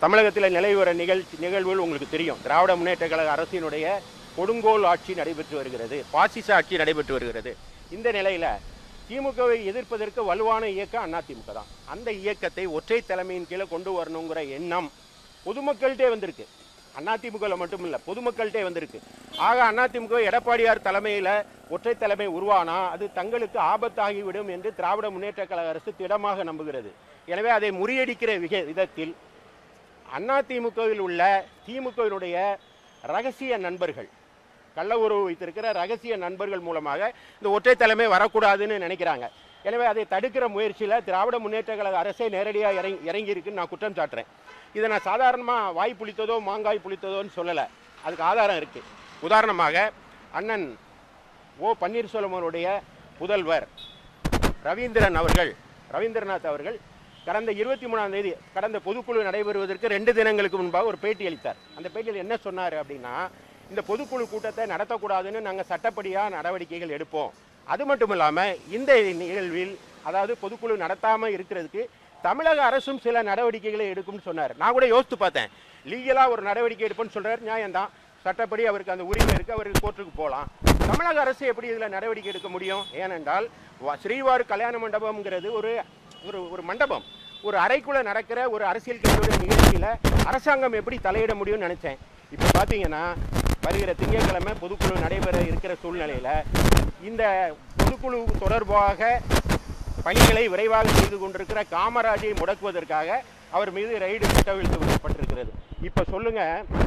தமிழகத்தில் நிலவி வர நிகழ்ச்சி நிகழ்வுகள் உங்களுக்கு தெரியும் திராவிட முன்னேற்ற கழக அரசினுடைய கொடுங்கோல் ஆட்சி நடைபெற்று வருகிறது பாசிச ஆட்சி நடைபெற்று வருகிறது இந்த நிலையில திமுகவை எதிர்ப்பதற்கு வலுவான இயக்கம் அதிமுக தான் அந்த இயக்கத்தை ஒற்றை தலைமையின் கீழே கொண்டு வரணுங்கிற எண்ணம் பொதுமக்கள்கிட்டே வந்திருக்கு அதிமுகவில் மட்டும் இல்லை பொதுமக்கள்கிட்டே வந்திருக்கு ஆக அதிமுக எடப்பாடியார் தலைமையில் ஒற்றை தலைமை உருவானா அது தங்களுக்கு ஆபத்தாகிவிடும் என்று திராவிட முன்னேற்ற கழக அரசு திடமாக நம்புகிறது எனவே அதை முறியடிக்கிற விக விதத்தில் அதிமுகவில் உள்ள திமுகவினுடைய ரகசிய நண்பர்கள் கள்ள உறவு வைத்திருக்கிற ரகசிய நண்பர்கள் மூலமாக இந்த ஒற்றை தலைமை வரக்கூடாதுன்னு நினைக்கிறாங்க எனவே அதை தடுக்கிற முயற்சியில் திராவிட முன்னேற்ற கழக அரசே நேரடியாக இறங்கி இறங்கி இருக்குன்னு நான் குற்றம் சாட்டுறேன் இதை நான் சாதாரணமாக வாய் புளித்ததோ மாங்காய் புளித்ததோன்னு சொல்லலை அதுக்கு ஆதாரம் இருக்குது உதாரணமாக அண்ணன் ஓ பன்னீர்செல்வம் அவருடைய புதல்வர் ரவீந்திரன் அவர்கள் ரவீந்திரநாத் அவர்கள் கடந்த இருபத்தி மூணாம் தேதி கடந்த பொதுக்குழு நடைபெறுவதற்கு ரெண்டு தினங்களுக்கு முன்பாக ஒரு பேட்டி அளித்தார் அந்த பேட்டியில் என்ன சொன்னார் அப்படின்னா இந்த பொதுக்குழு கூட்டத்தை நடத்தக்கூடாதுன்னு நாங்கள் சட்டப்படியாக நடவடிக்கைகள் எடுப்போம் அது மட்டும் இல்லாமல் இந்த நிகழ்வில் அதாவது பொதுக்குழு நடத்தாமல் இருக்கிறதுக்கு தமிழக அரசும் சில நடவடிக்கைகளை எடுக்கும்னு சொன்னார் நான் கூட யோசித்து பார்த்தேன் லீகலாக ஒரு நடவடிக்கை எடுப்பேன்னு சொல்கிறார் நியாயம்தான் சட்டப்படி அவருக்கு அந்த உரிமை இருக்குது அவருக்கு கோர்ட்டுக்கு போகலாம் தமிழக அரசு எப்படி இதில் நடவடிக்கை எடுக்க முடியும் ஏனென்றால் வ- ஸ்ரீவார் கல்யாண மண்டபம்ங்கிறது ஒரு ஒரு ஒரு மண்டபம் ஒரு அறைக்குள்ள நடக்கிற ஒரு அரசியல் கட்சியோட நிகழ்ச்சியில் அரசாங்கம் எப்படி தலையிட முடியும்னு நினச்சேன் இப்போ பார்த்தீங்கன்னா வருகிற திங்கட்கிழமை பொதுக்குழு நடைபெற இருக்கிற சூழ்நிலையில் இந்த பொதுக்குழு தொடர்பாக பணிகளை விரைவாக செய்து கொண்டிருக்கிற காமராஜை முடக்குவதற்காக அவர் மீது ரைடு திட்டமிடப்பட்டிருக்கிறது இப்போ சொல்லுங்க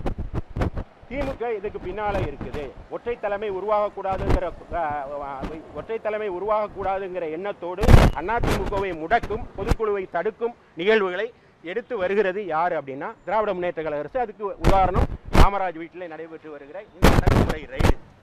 திமுக இதுக்கு பின்னால இருக்குது ஒற்றை தலைமை உருவாகக்கூடாதுங்கிற அஹ், ஒற்றை தலைமை உருவாகக்கூடாதுங்கிற எண்ணத்தோடு அதிமுகவை முடக்கும் பொதுக்குழுவை தடுக்கும் நிகழ்வுகளை எடுத்து வருகிறது யார் அப்படின்னா திராவிட முன்னேற்ற கழக அரசு அதுக்கு உதாரணம் காமராஜ் வீட்டில் நடைபெற்று வருகிற இந்த அடக்குமுறை ரைடு